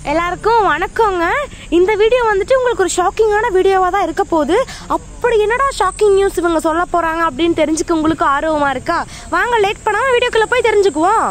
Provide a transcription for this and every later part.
எல்லாருக்கும் வணக்கங்க இந்த வீடியோ வந்துட்டு உங்களுக்கு ஒரு ஷாக்கிங்கான வீடியோவாக தான் இருக்க போகுது அப்படி என்னடா ஷாக்கிங் நியூஸ் இவங்க சொல்ல போறாங்க அப்படின்னு தெரிஞ்சுக்க உங்களுக்கு ஆர்வமா இருக்கா வாங்க லேட் பண்ணாம வீடியோக்குள்ள போய் தெரிஞ்சுக்குவோம்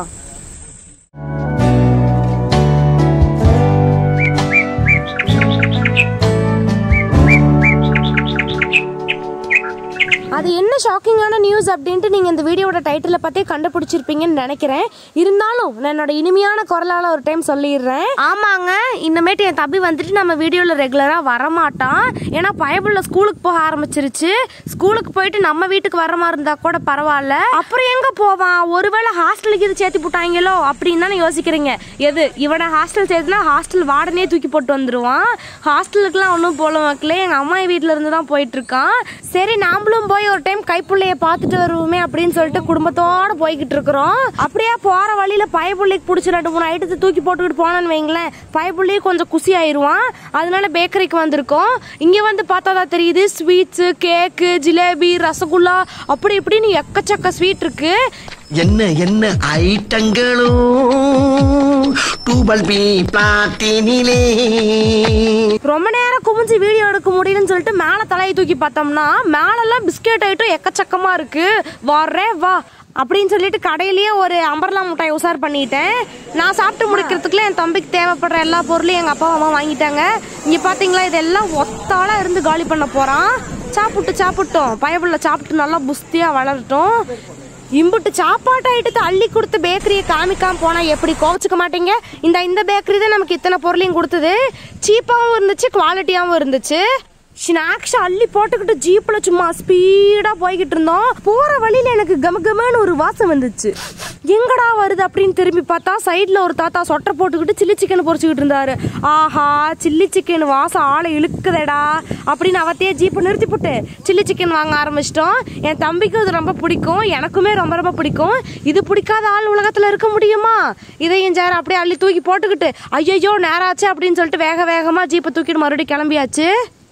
அது என்ன ஷாக்கிங்கான நியூஸ் அப்படின்ட்டு நீங்கள் இந்த வீடியோட டைட்டிலை பார்த்தே கண்டுபிடிச்சிருப்பீங்கன்னு நினைக்கிறேன் இருந்தாலும் நான் என்னோட இனிமையான குரலால் ஒரு டைம் சொல்லிடுறேன் ஆமாங்க இனிமேட்டு என் தம்பி வந்துட்டு நம்ம வீடியோவில் ரெகுலராக வரமாட்டான் ஏன்னா பயபுள்ள ஸ்கூலுக்கு போக ஆரம்பிச்சிருச்சு ஸ்கூலுக்கு போயிட்டு நம்ம வீட்டுக்கு வர மாதிரி இருந்தா கூட பரவாயில்ல அப்புறம் எங்கே போவான் ஒருவேளை ஹாஸ்டலுக்கு இது சேர்த்து போட்டாங்களோ அப்படின்னு தானே யோசிக்கிறீங்க எது இவனை ஹாஸ்டல் சேர்த்துனா ஹாஸ்டல் வார்டனே தூக்கி போட்டு வந்துருவான் ஹாஸ்டலுக்குலாம் ஒன்றும் போல மக்களே எங்கள் அம்மா வீட்டில் இருந்து தான் போயிட்டு இருக்கான் சரி நாமளும் போய் ஒரு டைம் கைப்புள்ளைய பார்த்துட்டு வருவோமே அப்படின்னு சொல்லிட்டு குடும்பத்தோட போய்கிட்டு இருக்கிறோம் அப்படியே போற வழியில பயப்புள்ளைக்கு பிடிச்ச ரெண்டு மூணு ஐட்டத்தை தூக்கி போட்டுக்கிட்டு போனான்னு வைங்களேன் பயப்புள்ளையும் கொஞ்சம் குசி ஆயிருவான் அதனால பேக்கரிக்கு வந்திருக்கோம் இங்க வந்து பார்த்தா தான் தெரியுது ஸ்வீட்ஸ் கேக்கு ஜிலேபி ரசகுல்லா அப்படி இப்படின்னு எக்கச்சக்க ஸ்வீட் இருக்கு என்ன என்ன ஐட்டங்களும் டூபல் பி பிளாட்டினிலே ரொம்ப நேரம் குமிஞ்சு வீடியோ எடுக்க முடியலன்னு சொல்லிட்டு மேலே தலையை தூக்கி பார்த்தோம்னா மேலெல்லாம் பிஸ்கெட் ஐட்டம் எக்கச்சக்கமா இருக்கு வர்றே வா அப்படின்னு சொல்லிட்டு கடையிலேயே ஒரு அம்பர்லா முட்டாய் உசார் பண்ணிட்டேன் நான் சாப்பிட்டு முடிக்கிறதுக்குள்ள என் தம்பிக்கு தேவைப்படுற எல்லா பொருளையும் எங்கள் அப்பா அம்மா வாங்கிட்டாங்க இங்கே பார்த்தீங்களா இதெல்லாம் ஒத்தால இருந்து காலி பண்ண போகிறான் சாப்பிட்டு சாப்பிட்டோம் பயபுள்ள சாப்பிட்டு நல்லா புஸ்தியாக வளரட்டும் இம்புட்டு சாப்பாட்டு ஐட்டத்தை அள்ளி கொடுத்து பேக்கரியை காமிக்காம போனா எப்படி கோவச்சுக்க மாட்டீங்க இந்த இந்த பேக்கரி தான் நமக்கு இத்தனை பொருளையும் கொடுத்தது சீப்பாகவும் இருந்துச்சு குவாலிட்டியாகவும் இருந்துச்சு ஸ்நாக்ஸ் அள்ளி போட்டுக்கிட்டு ஜீப்ல சும்மா ஸ்பீடா போய்கிட்டு இருந்தோம் போற வழியில எனக்கு கம கமன்னு ஒரு வாசம் வந்துச்சு எங்கடா வருது அப்படின்னு திரும்பி பார்த்தா சைட்ல ஒரு தாத்தா சொட்டை போட்டுக்கிட்டு சில்லி சிக்கன் பொரிச்சுக்கிட்டு இருந்தாரு ஆஹா சில்லி சிக்கன் வாசம் ஆளை இழுக்குதேடா அப்படின்னு அவத்தையே ஜீப்பை நிறுத்தி போட்டு சில்லி சிக்கன் வாங்க ஆரம்பிச்சிட்டோம் என் தம்பிக்கும் இது ரொம்ப பிடிக்கும் எனக்குமே ரொம்ப ரொம்ப பிடிக்கும் இது பிடிக்காத ஆள் உலகத்துல இருக்க முடியுமா இதையும் சேர அப்படியே அள்ளி தூக்கி போட்டுக்கிட்டு ஐயோ நேராச்சு அப்படின்னு சொல்லிட்டு வேக வேகமா ஜீப்பை தூக்கிட்டு மறுபடியும் கிளம்பியாச்சு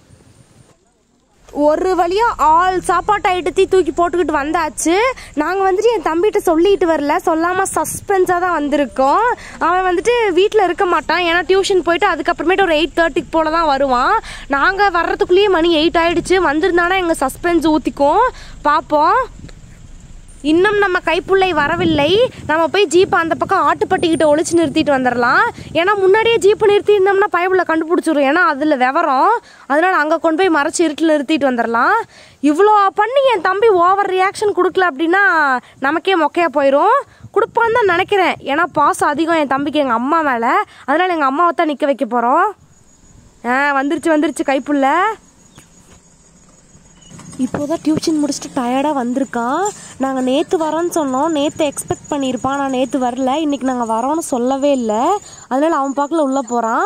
ஒரு வழியா ஆள் சாப்பாட்டு ஐட்டத்தையும் தூக்கி போட்டுக்கிட்டு வந்தாச்சு நாங்கள் வந்துட்டு என் தம்பிகிட்ட சொல்லிட்டு வரல சொல்லாமல் சஸ்பென்ஸாக தான் வந்திருக்கோம் அவன் வந்துட்டு வீட்டில் இருக்க மாட்டான் ஏன்னா டியூஷன் போயிட்டு அதுக்கப்புறமேட்டு ஒரு எயிட் தேர்ட்டிக்கு போல தான் வருவான் நாங்கள் வர்றதுக்குள்ளேயே மணி எயிட் ஆயிடுச்சு வந்திருந்தானா எங்கள் சஸ்பென்ஸ் ஊற்றிக்கும் பார்ப்போம் இன்னும் நம்ம கைப்புள்ளை வரவில்லை நம்ம போய் ஜீப்பை அந்த பக்கம் ஆட்டுப்பட்டிக்கிட்ட ஒளிச்சு நிறுத்திட்டு வந்துடலாம் ஏன்னா முன்னாடியே ஜீப்பு நிறுத்தி இருந்தோம்னா பயப்புள்ள கண்டுபிடிச்சிரும் ஏன்னா அதில் விவரம் அதனால அங்கே கொண்டு போய் மறைச்சு இருட்டில் நிறுத்திட்டு வந்துடலாம் இவ்வளோ பண்ணி என் தம்பி ஓவர் ரியாக்ஷன் கொடுக்கல அப்படின்னா நமக்கே மொக்கையா போயிடும் கொடுப்பான்னு தான் நினைக்கிறேன் ஏன்னா பாசம் அதிகம் என் தம்பிக்கு எங்கள் அம்மா மேலே அதனால எங்கள் அம்மாவை தான் நிற்க வைக்க போகிறோம் ஆ வந்துருச்சு வந்துருச்சு கைப்புள்ள இப்போதான் டியூஷன் முடிச்சுட்டு டயர்டாக வந்திருக்கான் நாங்கள் நேற்று வரோன்னு சொன்னோம் நேற்று எக்ஸ்பெக்ட் பண்ணியிருப்பான் நான் நேற்று வரல இன்னைக்கு நாங்கள் வரோன்னு சொல்லவே இல்லை அதனால அவன் பார்க்கல உள்ளே போகிறான்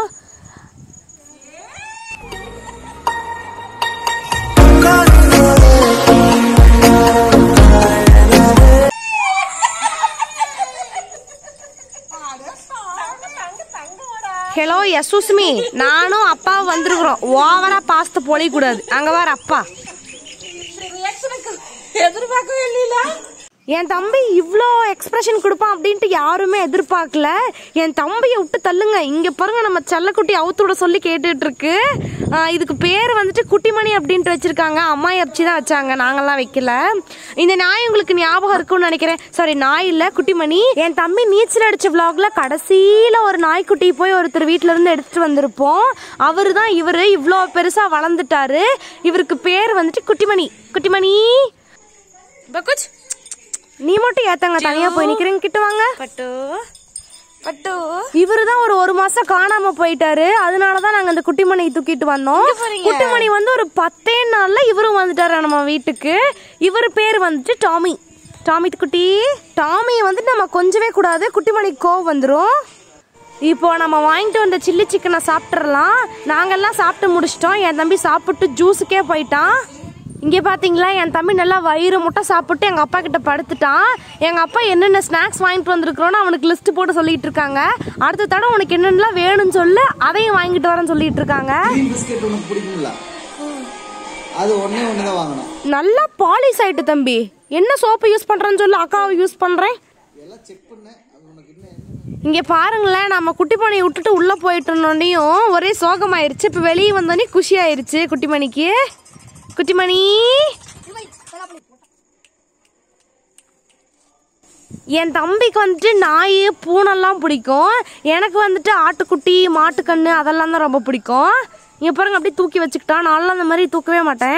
ஹலோ எஸ் சுஸ்மி நானும் அப்பாவும் வந்திருக்கிறோம் ஓவரா பாஸ்து பொழிக்கூடாது அங்கே வர அப்பா எதிர்பார்க்கவே இல்லையில என் தம்பி இவ்வளோ எக்ஸ்பிரஷன் கொடுப்பான் அப்படின்ட்டு யாருமே எதிர்பார்க்கல என் தம்பியை விட்டு தள்ளுங்க இங்க பாருங்க நம்ம செல்லக்குட்டி அவுத்தோட சொல்லி கேட்டுட்டு இருக்கு ஆஹ் இதுக்கு பேர் வந்துட்டு குட்டிமணி அப்படின்ட்டு வச்சிருக்காங்க அம்மா அப்ச்சி தான் வச்சாங்க நாங்கெல்லாம் வைக்கல இந்த நாய் உங்களுக்கு ஞாபகம் இருக்கும்னு நினைக்கிறேன் சாரி நாய் இல்ல குட்டிமணி என் தம்பி நீச்சல் அடிச்ச vlogல கடைசியில ஒரு நாய்க்குட்டி போய் ஒருத்தர் வீட்ல இருந்து எடுத்துட்டு வந்திருப்போம் அவரு தான் இவரு இவ்வளோ பெருசா வளர்ந்துட்டாரு இவருக்கு பேர் வந்துட்டு குட்டிமணி குட்டிமணி பக்குச் நீ மட்டும் ஏத்தங்க தனியா போய் நிக்கிறீங்க கிட்ட வாங்க பட்டு பட்டு இவரு தான் ஒரு ஒரு மாசம் காணாம போயிட்டாரு அதனாலதான் நாங்க இந்த குட்டிமணியை தூக்கிட்டு வந்தோம் குட்டிமணி வந்து ஒரு பத்தே நாள்ல இவரும் வந்துட்டாரு நம்ம வீட்டுக்கு இவர் பேர் வந்துட்டு டாமி டாமி குட்டி டாமியை வந்துட்டு நம்ம கொஞ்சவே கூடாது குட்டிமணிக்கு கோவம் வந்துரும் இப்போ நம்ம வாங்கிட்டு வந்த சில்லி சிக்கனை சாப்பிட்றலாம் நாங்கெல்லாம் சாப்பிட்டு முடிச்சிட்டோம் என் தம்பி சாப்பிட்டு ஜூஸுக்கே போயிட்டான் இங்கே பார்த்தீங்களா என் தம்பி நல்லா வயிறு முட்டை சாப்பிட்டு எங்கள் அப்பா கிட்ட படுத்துட்டான் எங்கள் அப்பா என்னென்ன ஸ்நாக்ஸ் வாங்கிட்டு வந்திருக்கிறோன்னு அவனுக்கு லிஸ்ட் போட்டு சொல்லிட்டு இருக்காங்க அடுத்த தடவை உனக்கு என்னென்னலாம் வேணும்னு சொல்லு அதையும் வாங்கிட்டு வரேன்னு சொல்லிட்டு இருக்காங்க கிரீம் பிஸ்கெட் உனக்கு பிடிக்குங்களா அது ஒண்ணே ஒன்று தான் வாங்கணும் நல்லா பாலிஷ் ஆயிட்டு தம்பி என்ன சோப்பு யூஸ் பண்ணுறேன்னு சொல்லு அக்காவை யூஸ் பண்ணுறேன் எல்லாம் செக் பண்ணேன் அது உனக்கு என்ன இங்க பாருங்களேன் நம்ம குட்டிமணியை விட்டுட்டு உள்ள போயிட்டோன்னே ஒரே சோகமாயிருச்சு இப்ப வெளியே வந்தோடனே குஷி ஆயிருச்சு குட்டிமணிக்கு குட்டிமணி என் தம்பிக்கு வந்துட்டு நாய் பூனைலாம் பிடிக்கும் எனக்கு வந்துட்டு ஆட்டுக்குட்டி மாட்டுக்கண்ணு அதெல்லாம் தான் ரொம்ப பிடிக்கும் இங்க பாருங்க அப்படியே தூக்கி வச்சுக்கிட்டான் நான்லாம் அந்த மாதிரி தூக்கவே மாட்டேன்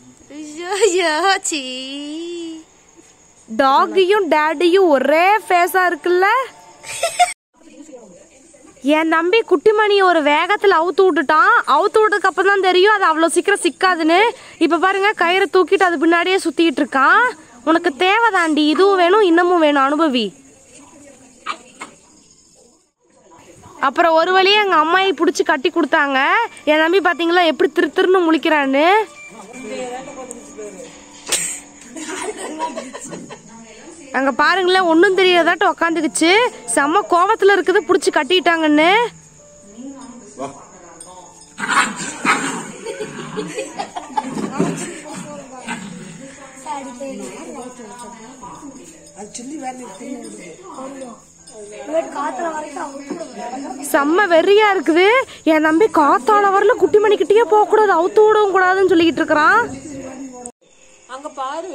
சீ டாகியும் டேடியும் ஒரே ஃபேஸா இருக்குல்ல என் தம்பி குட்டிமணி ஒரு வேகத்துல அவுத்து விட்டுட்டான் அவுத்து விட்டதுக்கு அப்புறம் தான் தெரியும் அது அவ்வளோ சீக்கிரம் சிக்காதுன்னு இப்ப பாருங்க கயிறை தூக்கிட்டு அது பின்னாடியே சுத்திட்டு இருக்கான் உனக்கு தேவைதாண்டி இதுவும் வேணும் இன்னமும் வேணும் அனுபவி அப்புறம் ஒரு வழியா எங்க அம்மாயை பிடிச்சி கட்டி கொடுத்தாங்க என் தம்பி பாத்தீங்களா எப்படி திரு திருன்னு முழிக்கிறான்னு அங்க பாருங்களேன் ஒன்றும் தெரியாதாட்டு உக்காந்துக்குச்சு செம்ம கோவத்துல இருக்குது பிடிச்சி கட்டிட்டாங்கன்னு செம்ம வெறியா இருக்குது என் தம்பி காத்தால வரல குட்டி மணிக்கிட்டே போக கூடாது அவுத்து விடவும் கூடாதுன்னு சொல்லிக்கிட்டு இருக்கிறான் அங்க பாரு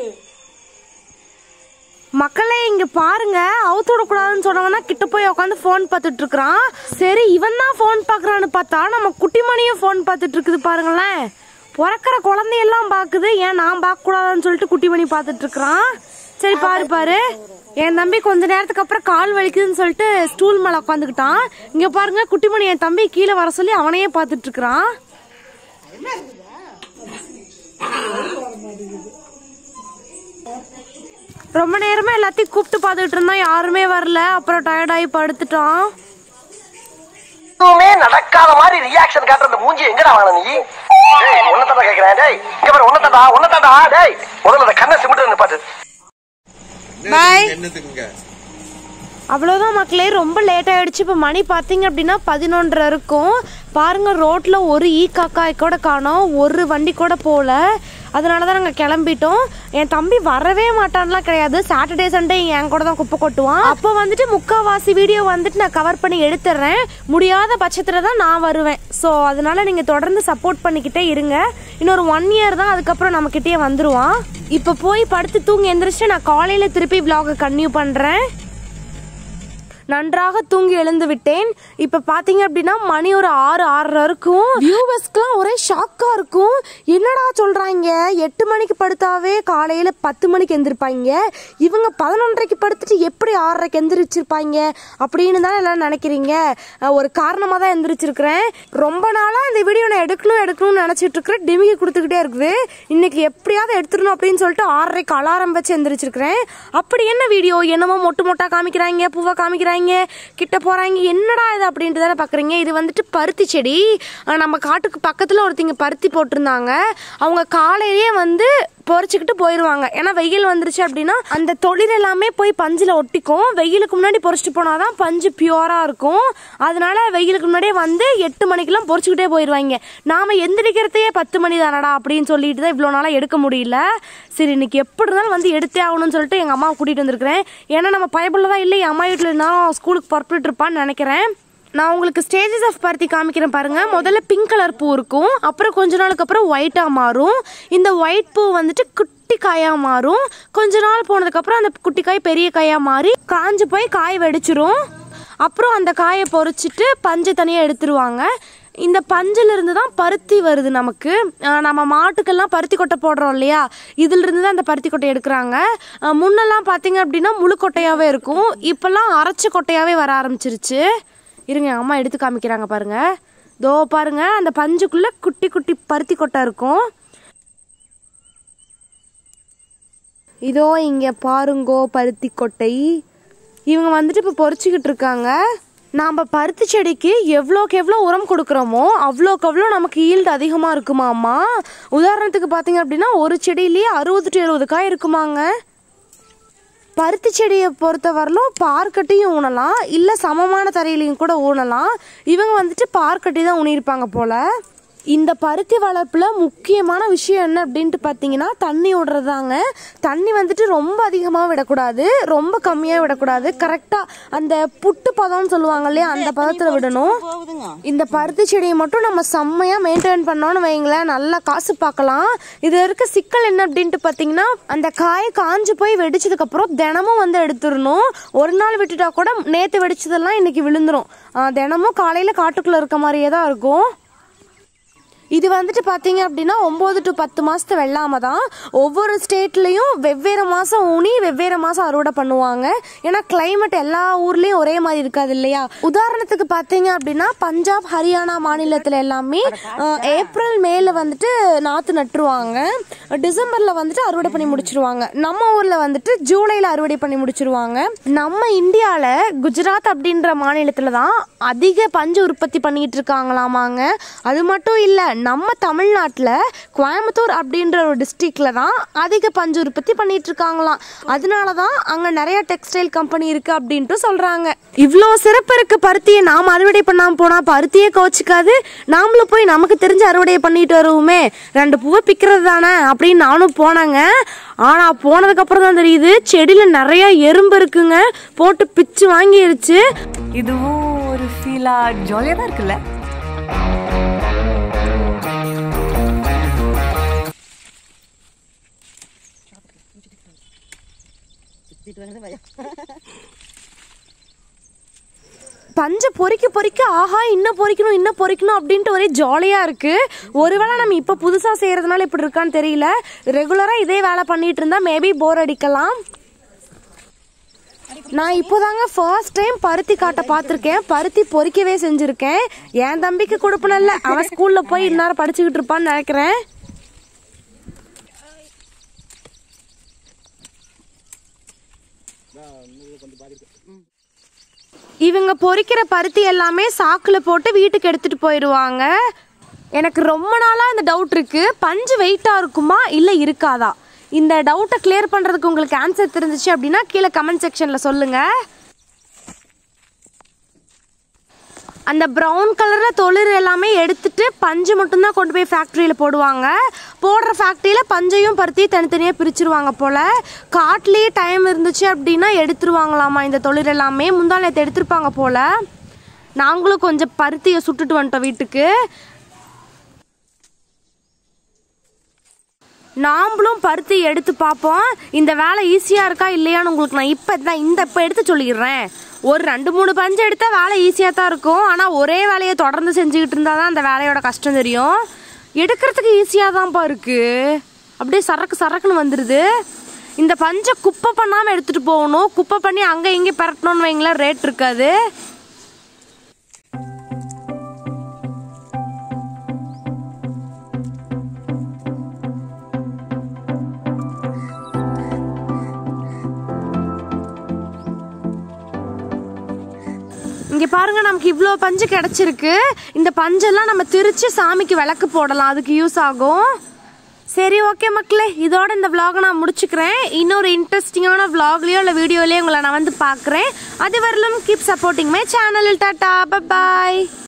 மக்களே இங்க பாருங்க அவுத்து விடக்கூடாதுன்னு சொன்னவனா கிட்ட போய் உட்காந்து ஃபோன் பார்த்துட்டு இருக்கிறான் சரி இவன் தான் ஃபோன் பார்க்கறான்னு பார்த்தா நம்ம குட்டிமணியும் ஃபோன் பார்த்துட்டு இருக்குது பாருங்களேன் பிறக்கிற குழந்தையெல்லாம் பார்க்குது ஏன் நான் பார்க்க கூடாதுன்னு சொல்லிட்டு குட்டிமணி பார்த்துட்டு இருக்கிறான் சரி பாரு பாரு என் தம்பி கொஞ்ச நேரத்துக்கு அப்புறம் கால் வலிக்குதுன்னு சொல்லிட்டு ஸ்டூல் மேல உட்காந்துக்கிட்டான் இங்க பாருங்க குட்டிமணி என் தம்பி கீழே வர சொல்லி அவனையே பார்த்துட்டு இருக்கிறான் ரொம்ப நேரமா எல்லாத்தையும் கூப்பிட்டு பார்த்துட்டு இருந்தோம் யாருமே வரல அப்புறம் டயர்டாகி படுத்துட்டோம் எதுவுமே நடக்காத மாதிரி ரியாக்ஷன் காட்டுற அந்த மூஞ்சி எங்கடா வாங்கின நீ டேய் உன்னதாடா கேக்குறேன் டேய் இங்க பாரு உன்னதாடா உன்னதாடா டேய் முதல்ல அந்த கண்ணை சிமிட்டு நிப்பாட்டு பாய் என்னத்துக்குங்க அவ்வளோதான் மக்களே ரொம்ப லேட் ஆயிடுச்சு இப்போ மணி பார்த்தீங்க அப்படின்னா பதினொன்றரை இருக்கும் பாருங்க ரோட்ல ஒரு ஈ காக்காய் கூட காணோம் ஒரு வண்டி கூட போகல அதனால தான் நாங்கள் கிளம்பிட்டோம் என் தம்பி வரவே மாட்டான்லாம் கிடையாது சாட்டர்டே சண்டே என் கூட தான் குப்பை கொட்டுவான் அப்போ வந்துட்டு முக்காவாசி வீடியோ வந்துட்டு நான் கவர் பண்ணி எடுத்துடுறேன் முடியாத பட்சத்தில் தான் நான் வருவேன் ஸோ அதனால நீங்கள் தொடர்ந்து சப்போர்ட் பண்ணிக்கிட்டே இருங்க இன்னொரு ஒன் இயர் தான் அதுக்கப்புறம் நம்மக்கிட்டே வந்துருவான் இப்போ போய் படுத்து தூங்கி எந்திரிச்சு நான் காலையில் திருப்பி vlog கன்டினியூ பண்ணுறேன் நன்றாக தூங்கி எழுந்து விட்டேன் இப்ப பாத்தீங்க அப்படின்னா மணி ஒரு ஆறு ஆறரை இருக்கும் வியூவர்ஸ்க்குலாம் ஒரே ஷாக்கா இருக்கும் என்னடா சொல்றாங்க எட்டு மணிக்கு படுத்தாவே காலையில பத்து மணிக்கு எந்திருப்பாங்க இவங்க பதினொன்றரைக்கு படுத்துட்டு எப்படி ஆறரைக்கு எந்திரிச்சிருப்பாங்க அப்படின்னு தான் எல்லாரும் நினைக்கிறீங்க அஹ் ஒரு காரணமா தான் எந்திரிச்சிருக்கிறேன் ரொம்ப நாளா இந்த வீடியோ நான் எடுக்கணும் எடுக்கணும்னு நினைச்சிட்டு இருக்கிறேன் டிமிகி கொடுத்துக்கிட்டே இருக்குது இன்னைக்கு எப்படியாவது எடுத்துடணும் அப்படின்னு சொல்லிட்டு ஆறரைக்கு அலாரம் வச்சு எந்திரிச்சிருக்கிறேன் அப்படி என்ன வீடியோ என்னமோ மொட்டு மொட்டா காமிக்கிறாங்க பூவா காமிக்கிறாங்க கிட்ட போறாங்க என்னடா இது அப்படின்ட்டு தானே பாக்குறீங்க இது வந்துட்டு பருத்தி செடி ஆஹ் நம்ம காட்டுக்கு பக்கத்துல ஒருத்தங்க பருத்தி போட்டிருந்தாங்க அவங்க காலையிலேயே வந்து பொறிச்சுக்கிட்டு போயிடுவாங்க ஏன்னா வெயில் வந்துருச்சு அப்படின்னா அந்த தொழில் எல்லாமே போய் பஞ்சில் ஒட்டிக்கும் வெயிலுக்கு முன்னாடி பொறிச்சிட்டு போனாதான் பஞ்சு பியூரா இருக்கும் அதனால வெயிலுக்கு முன்னாடியே வந்து எட்டு மணிக்கெல்லாம் பொறிச்சுக்கிட்டே போயிடுவாங்க நாம எந்திரிக்கிறதையே பத்து மணி தானடா அப்படின்னு சொல்லிட்டு தான் இவ்வளோ நாளாக எடுக்க முடியல சரி இன்னைக்கு எப்படி இருந்தாலும் வந்து எடுத்தே ஆகணும்னு சொல்லிட்டு எங்கள் அம்மாவை கூட்டிகிட்டு வந்திருக்கிறேன் ஏன்னா நம்ம பயபுள்ள தான் இல்லை என் அம்மா வீட்டில் இருந்தாலும் ஸ்கூலுக்கு புறப்பட்டு இருப்பான்னு நினைக்கிறேன் நான் உங்களுக்கு ஸ்டேஜஸ் ஆஃப் பருத்தி காமிக்கிறேன் பாருங்க முதல்ல பிங்க் கலர் பூ இருக்கும் அப்புறம் கொஞ்ச நாளுக்கு அப்புறம் ஒயிட்டாக மாறும் இந்த ஒயிட் பூ வந்துட்டு குட்டி காயாக மாறும் கொஞ்ச நாள் போனதுக்கப்புறம் அந்த குட்டி காய் பெரிய காயாக மாறி காஞ்சு போய் காய் வெடிச்சிரும் அப்புறம் அந்த காயை பொறிச்சிட்டு பஞ்சை தனியாக எடுத்துருவாங்க இந்த பஞ்சுல இருந்து தான் பருத்தி வருது நமக்கு அஹ் நம்ம மாட்டுக்கெல்லாம் பருத்தி கொட்டை போடுறோம் இல்லையா இதுல இருந்து தான் அந்த பருத்தி கொட்டை எடுக்கிறாங்க அஹ் முன்னெல்லாம் பார்த்தீங்க அப்படின்னா முழு கொட்டையாவே இருக்கும் இப்பெல்லாம் அரைச்ச கொட்டையாவே வர ஆரம்பிச்சிருச்சு இருங்க எங்க அம்மா எடுத்து காமிக்கிறாங்க பாருங்க தோ பாருங்க அந்த பஞ்சுக்குள்ள குட்டி குட்டி பருத்தி கொட்டை இருக்கும் இதோ இங்க பாருங்கோ பருத்தி கொட்டை இவங்க வந்துட்டு இப்போ பொறிச்சிக்கிட்டு இருக்காங்க நாம் பருத்தி செடிக்கு எவ்வளோக்கு எவ்வளோ உரம் கொடுக்குறோமோ அவ்வளோக்கு அவ்வளோ நமக்கு ஈல்டு அதிகமாக இருக்குமாம்மா உதாரணத்துக்கு பார்த்தீங்க அப்படின்னா ஒரு செடியிலேயே அறுபது டு எழுபது காய் இருக்குமாங்க பருத்தி செடியை பொறுத்த வரலும் பார்க்கட்டியும் ஊனலாம் இல்லை சமமான தரையிலையும் கூட ஊனலாம் இவங்க வந்துட்டு பார்க்கட்டி தான் ஊனியிருப்பாங்க போல இந்த பருத்தி வளர்ப்புல முக்கியமான விஷயம் என்ன அப்படின்ட்டு பார்த்தீங்கன்னா தண்ணி விடுறதாங்க தண்ணி வந்துட்டு ரொம்ப அதிகமாக விடக்கூடாது ரொம்ப கம்மியாக விடக்கூடாது கரெக்டாக அந்த புட்டு பதம்னு சொல்லுவாங்க இல்லையா அந்த பதத்தில் விடணும் இந்த பருத்தி செடியை மட்டும் நம்ம செம்மையாக மெயின்டைன் பண்ணோம்னு வைங்களேன் நல்லா காசு பார்க்கலாம் இதில் இருக்க சிக்கல் என்ன அப்படின்ட்டு பார்த்தீங்கன்னா அந்த காய் காஞ்சு போய் வெடிச்சதுக்கப்புறம் தினமும் வந்து எடுத்துடணும் ஒரு நாள் விட்டுட்டா கூட நேற்று வெடிச்சதெல்லாம் இன்னைக்கு விழுந்துரும் ஆ, தினமும் காலையில் காட்டுக்குள்ளே இருக்க மாதிரியே தான் இருக்கும் இது வந்துட்டு பார்த்தீங்க அப்படின்னா ஒம்பது டு பத்து மாதத்து வெள்ளாம தான் ஒவ்வொரு ஸ்டேட்லேயும் வெவ்வேறு மாதம் ஊனி வெவ்வேறு மாதம் அறுவடை பண்ணுவாங்க ஏன்னா climate எல்லா ஊர்லேயும் ஒரே மாதிரி இருக்காது இல்லையா உதாரணத்துக்கு பார்த்தீங்க அப்படின்னா பஞ்சாப் ஹரியானா மாநிலத்தில் எல்லாமே அஹ், ஏப்ரல் மேல வந்துட்டு நாற்று நட்டுருவாங்க டிசம்பரில் வந்துட்டு அறுவடை பண்ணி முடிச்சிருவாங்க நம்ம ஊரில் வந்துட்டு ஜூலையில் அறுவடை பண்ணி முடிச்சிருவாங்க நம்ம இந்தியாவில் குஜராத் அப்படின்ற மாநிலத்தில் தான் அதிக பஞ்சு உற்பத்தி பண்ணிட்டு இருக்காங்களாமாங்க அது மட்டும் இல்லை நம்ம தமிழ்நாட்டில் கோயம்புத்தூர் அப்படின்ற ஒரு டிஸ்ட்ரிக்ட்ல தான் அதிக பஞ்சு உற்பத்தி பண்ணிட்டு இருக்காங்களாம் அதனால தான் அங்கே நிறைய டெக்ஸ்டைல் கம்பெனி இருக்கு அப்படின்ட்டு சொல்றாங்க இவ்வளோ சிறப்பு இருக்க பருத்தியை நாம் அறுவடை பண்ணாமல் போனால் பருத்தியே கோச்சிக்காது நாமளும் போய் நமக்கு தெரிஞ்ச அறுவடை பண்ணிட்டு வருவோமே ரெண்டு பூவை பிக்கிறது தானே அப்படின்னு நானும் போனேங்க ஆனா போனதுக்கு அப்புறம் தான் தெரியுது செடியில நிறைய எறும்பு இருக்குங்க போட்டு பிச்சு வாங்கிருச்சு இதுவும் ஒரு ஃபீலா ஜாலியாக தான் இருக்குல்ல பஞ்சை பொறிக்க பொறிக்க ஆஹா இன்னும் பொறிக்கணும் இன்னும் பொறிக்கணும் அப்படின்ட்டு ஒரே ஜாலியா இருக்கு ஒருவேளை நம்ம இப்ப புதுசா செய்யறதுனால இப்படி இருக்கான்னு தெரியல ரெகுலரா இதே வேலை பண்ணிட்டு இருந்தா மேபி போர் அடிக்கலாம் நான் இப்போதாங்க ஃபர்ஸ்ட் டைம் பருத்தி காட்ட பார்த்துருக்கேன் பருத்தி பொறிக்கவே செஞ்சுருக்கேன் என் தம்பிக்கு கொடுப்பனல்ல அவன் ஸ்கூல்ல போய் இந்நேரம் படிச்சுக்கிட்டு இருப்பான்னு நினைக்கிறேன் இவங்க பொறிக்கிற பருத்தி எல்லாமே சாக்கில் போட்டு வீட்டுக்கு எடுத்துட்டு போயிடுவாங்க எனக்கு ரொம்ப நாளாக இந்த டவுட் இருக்கு பஞ்சு வெயிட்டாக இருக்குமா இல்லை இருக்காதா இந்த டவுட்டை கிளியர் பண்ணுறதுக்கு உங்களுக்கு ஆன்சர் தெரிஞ்சிச்சு அப்படின்னா கீழே கமெண்ட் செக்ஷனில் சொல்லுங்கள் அந்த ப்ரௌன் கலரில் தொழில் எல்லாமே எடுத்துட்டு பஞ்சு மட்டும்தான் கொண்டு போய் ஃபேக்ட்ரியில் போடுவாங்க போடுற ஃபேக்ட்ரியில் பஞ்சையும் பருத்தி தனித்தனியாக பிரிச்சிருவாங்க போல் காட்டிலேயே டைம் இருந்துச்சு அப்படின்னா எடுத்துருவாங்களாமா இந்த தொழில் எல்லாமே முந்தா நேற்று எடுத்திருப்பாங்க போல் நாங்களும் கொஞ்சம் பருத்தியை சுட்டுட்டு வந்துட்டோம் வீட்டுக்கு நாமளும் பருத்தி எடுத்து பார்ப்போம் இந்த வேலை ஈஸியாக இருக்கா இல்லையான்னு உங்களுக்கு நான் இப்போ தான் இந்த இப்போ எடுத்து சொல்லிடுறேன் ஒரு ரெண்டு மூணு பஞ்சு எடுத்தால் வேலை ஈஸியாக தான் இருக்கும் ஆனால் ஒரே வேலையை தொடர்ந்து செஞ்சுக்கிட்டு இருந்தால் தான் அந்த வேலையோட கஷ்டம் தெரியும் எடுக்கிறதுக்கு ஈஸியாக தான்ப்பா இருக்குது அப்படியே சரக்கு சரக்குன்னு வந்துடுது இந்த பஞ்சை குப்பை பண்ணாமல் எடுத்துகிட்டு போகணும் குப்பை பண்ணி அங்கே இங்கே பரட்டணும்னு வைங்களேன் ரேட் இருக்காது இங்க பாருங்க நமக்கு இவ்வளோ பஞ்சு கிடைச்சிருக்கு இந்த பஞ்செல்லாம் நம்ம திரிச்சு சாமிக்கு விளக்கு போடலாம் அதுக்கு யூஸ் ஆகும் சரி ஓகே மக்களே இதோட இந்த vlog நான் முடிச்சுக்கிறேன் இன்னொரு இன்ட்ரெஸ்டிங்கான vlogலயோ இல்லை வீடியோலயோ உங்களை நான் வந்து பார்க்குறேன் அது வரலும் keep supporting my channel tata bye